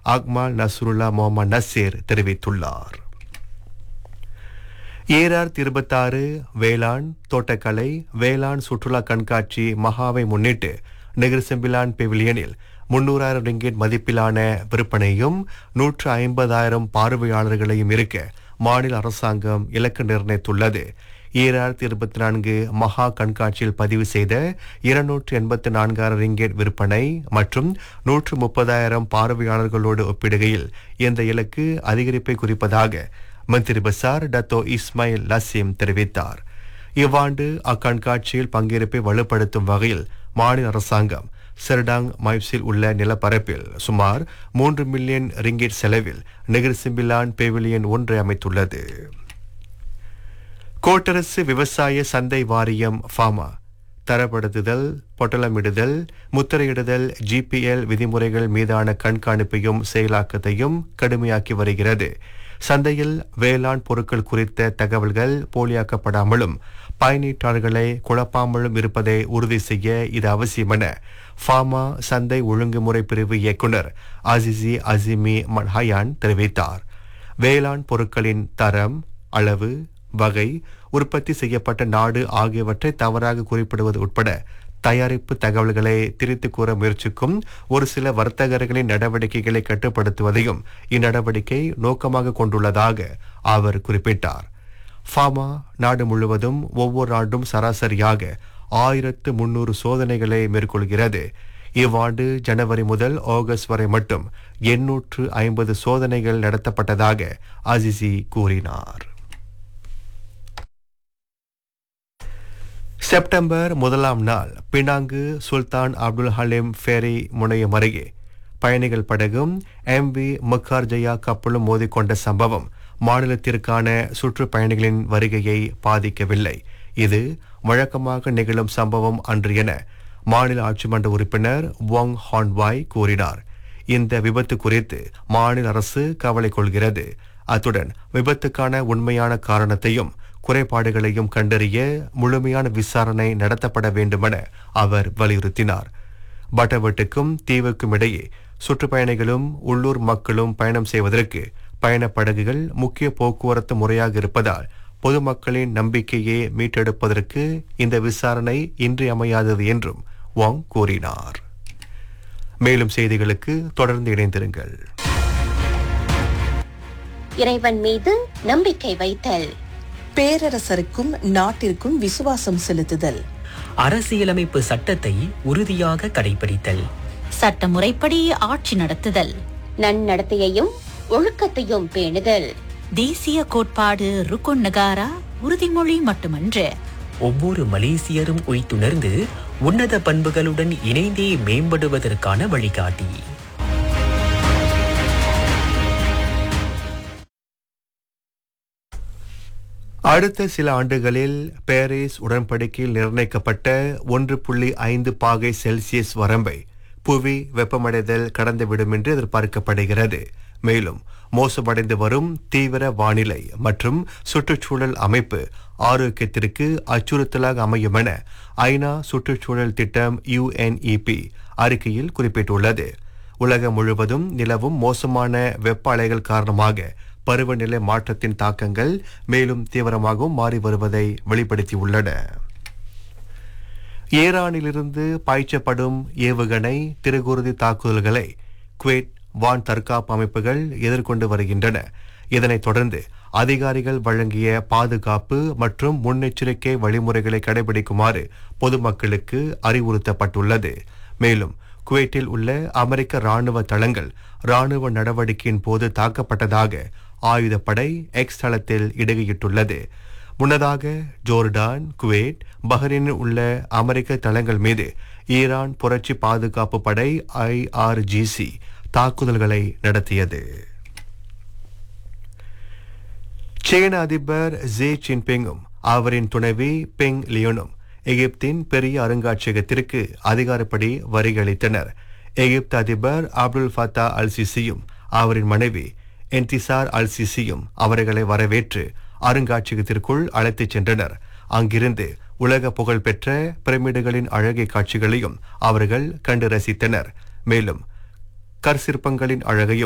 அக்மால் நஸ்ருல்லா முகமது நசீர் தெரிவித்துள்ளார் ஈராயிரத்தி இருபத்தாறு வேளாண் தோட்டக்கலை வேளாண் சுற்றுலா கண்காட்சி மகாவை முன்னிட்டு நெகிர்செம்பிலான் பெவிலியனில் முன்னூறாயிரம் ரிங்கெட் மதிப்பிலான விற்பனையும் நூற்று ஐம்பதாயிரம் பார்வையாளர்களையும் இருக்க மாநில அரசாங்கம் இலக்கு நிர்ணயித்துள்ளது ஈராயிரத்தி இருபத்தி நான்கு மகா கண்காட்சியில் பதிவு செய்த இருநூற்று எண்பத்தி நான்காயிரம் ரிங்கெட் விற்பனை மற்றும் நூற்று முப்பதாயிரம் பார்வையாளர்களோடு ஒப்பிடுகையில் இந்த இலக்கு அதிகரிப்பை குறிப்பதாக மந்திரி பசார் டத்தோ இஸ்மாயில் லசீம் தெரிவித்தார் இவ்வாண்டு அக்கண்காட்சியில் பங்கேற்பை வலுப்படுத்தும் வகையில் மாநில அரசாங்கம் செர்டாங் மைப்ஸில் உள்ள நிலப்பரப்பில் சுமார் மூன்று மில்லியன் ரிங்கிட் செலவில் நெகிர் சிம்பிலான் பெவிலியன் ஒன்றை அமைத்துள்ளது கோட்டரசு விவசாய சந்தை வாரியம் ஃபாமா தரப்படுத்துதல் பொட்டலமிடுதல் முத்திரையிடுதல் ஜிபிஎல் விதிமுறைகள் மீதான கண்காணிப்பையும் செயலாக்கத்தையும் கடுமையாக்கி வருகிறது சந்தையில் வேளாண் பொருட்கள் குறித்த தகவல்கள் போலியாக்கப்படாமலும் பயனீட்டாளர்களை குழப்பாமலும் இருப்பதை உறுதி செய்ய இது அவசியம் என ஃபார்மா சந்தை ஒழுங்குமுறை பிரிவு இயக்குனர் அசிசி அசிமி மன்ஹயான் தெரிவித்தார் வேளாண் பொருட்களின் தரம் அளவு வகை உற்பத்தி செய்யப்பட்ட நாடு ஆகியவற்றை தவறாக குறிப்பிடுவது உட்பட தயாரிப்பு தகவல்களை திரித்து கூற முயற்சிக்கும் ஒரு சில வர்த்தகர்களின் நடவடிக்கைகளை கட்டுப்படுத்துவதையும் இந்நடவடிக்கை நோக்கமாக கொண்டுள்ளதாக அவர் குறிப்பிட்டார் ஃபாமா நாடு முழுவதும் ஒவ்வொரு ஆண்டும் சராசரியாக ஆயிரத்து முன்னூறு சோதனைகளை மேற்கொள்கிறது இவ்வாண்டு ஜனவரி முதல் ஆகஸ்ட் வரை மட்டும் எண்ணூற்று ஐம்பது சோதனைகள் நடத்தப்பட்டதாக அசிசி கூறினார் செப்டம்பர் முதலாம் நாள் Penang Sultan Abdul Halim ferry முனையம் அருகே பயணிகள் படகும் எம் வி முக்கார்ஜயா கப்பலும் மோதிக்கொண்ட சம்பவம் மாநிலத்திற்கான சுற்றுப்பயணிகளின் வருகையை பாதிக்கவில்லை இது வழக்கமாக நிகழும் சம்பவம் அன்று என மாநில ஆட்சிமன்ற உறுப்பினர் வாங் ஹான்வாய் கூறினார் இந்த விபத்து குறித்து மாநில அரசு கவலை கொள்கிறது அத்துடன் விபத்துக்கான உண்மையான காரணத்தையும் குறைபாடுகளையும் கண்டறிய முழுமையான விசாரணை நடத்தப்பட வேண்டுமென அவர் வலியுறுத்தினார் பட்டவட்டுக்கும் தீவுக்கும் இடையே சுற்றுப்பயணிகளும் உள்ளூர் மக்களும் பயணம் செய்வதற்கு பயணப் படகுகள் முக்கிய போக்குவரத்து முறையாக இருப்பதால் பொதுமக்களின் நம்பிக்கையை மீட்டெடுப்பதற்கு இந்த விசாரணை இன்றியமையாதது என்றும் வாங் கூறினார் மேலும் செய்திகளுக்கு தொடர்ந்து இணைந்திருங்கள் இறைவன் மீது நம்பிக்கை வைத்தல் பேரரசருக்கும் நாட்டிற்கும் விசுவாசம் செலுத்துதல் அரசியலமைப்பு சட்டத்தை உறுதியாக கடைபிடித்தல் சட்டமுறைப்படி ஆட்சி நடத்துதல் நன்னடத்தையையும் ஒழுக்கத்தையும் பேணுதல் தேசிய கோட்பாடு ருக்குன் நகாரா உறுதிமொழி மட்டுமன்று ஒவ்வொரு மலேசியரும் உய்த்துணர்ந்து உன்னத பண்புகளுடன் இணைந்தே மேம்படுவதற்கான வழிகாட்டி அடுத்த சில ஆண்டுகளில் பாரிஸ் உடன்படிக்கையில் நிர்ணயிக்கப்பட்ட ஒன்று புள்ளி ஐந்து பாகை செல்சியஸ் வரம்பை புவி வெப்பமடைதல் கடந்துவிடும் என்று எதிர்பார்க்கப்படுகிறது மேலும் மோசமடைந்து வரும் தீவிர வானிலை மற்றும் சுற்றுச்சூழல் அமைப்பு ஆரோக்கியத்திற்கு அச்சுறுத்தலாக அமையும் என ஐநா சுற்றுச்சூழல் திட்டம் யுஎன்இபி அறிக்கையில் குறிப்பிட்டுள்ளது உலகம் முழுவதும் நிலவும் மோசமான வெப்ப அலைகள் காரணமாக பருவநிலை மாற்றத்தின் தாக்கங்கள் மேலும் தீவிரமாகவும் மாறி வருவதை வெளிப்படுத்தியுள்ளன ஈரானிலிருந்து பாய்ச்சப்படும் ஏவுகணை திருகுருதி தாக்குதல்களை குவேட் வான் தற்காப்பு அமைப்புகள் எதிர்கொண்டு வருகின்றன இதனைத் தொடர்ந்து அதிகாரிகள் வழங்கிய பாதுகாப்பு மற்றும் முன்னெச்சரிக்கை வழிமுறைகளை கடைபிடிக்குமாறு பொதுமக்களுக்கு அறிவுறுத்தப்பட்டுள்ளது மேலும் குவைட்டில் உள்ள அமெரிக்க ராணுவ தளங்கள் ராணுவ நடவடிக்கையின் போது தாக்கப்பட்டதாக ஆயுதப்படை எக்ஸ் தளத்தில் இடுகையிட்டுள்ளது முன்னதாக ஜோர்டான் குவேட் பஹ்ரைனில் உள்ள அமெரிக்க தளங்கள் மீது ஈரான் புரட்சி பாதுகாப்பு படை ஐஆர்ஜிசி தாக்குதல்களை நடத்தியது சீன அதிபர் ஜே ஜின்பிங்கும் அவரின் துணைவி பெங் லியோனும் எகிப்தின் பெரிய அருங்காட்சியகத்திற்கு அதிகாரப்படி வரிகளித்தனர் எகிப்து அதிபர் அப்துல் ஃபத்தா அல் சிசியும் அவரின் மனைவி என்டிசார் அல் சிசியும் அவர்களை வரவேற்று அருங்காட்சியகத்திற்குள் அழைத்துச் சென்றனர் அங்கிருந்து உலக புகழ்பெற்ற பிரமிடுகளின் அழகிய காட்சிகளையும் அவர்கள் கண்டு ரசித்தனர் மேலும் கற்சிற்பங்களின் அழகையும்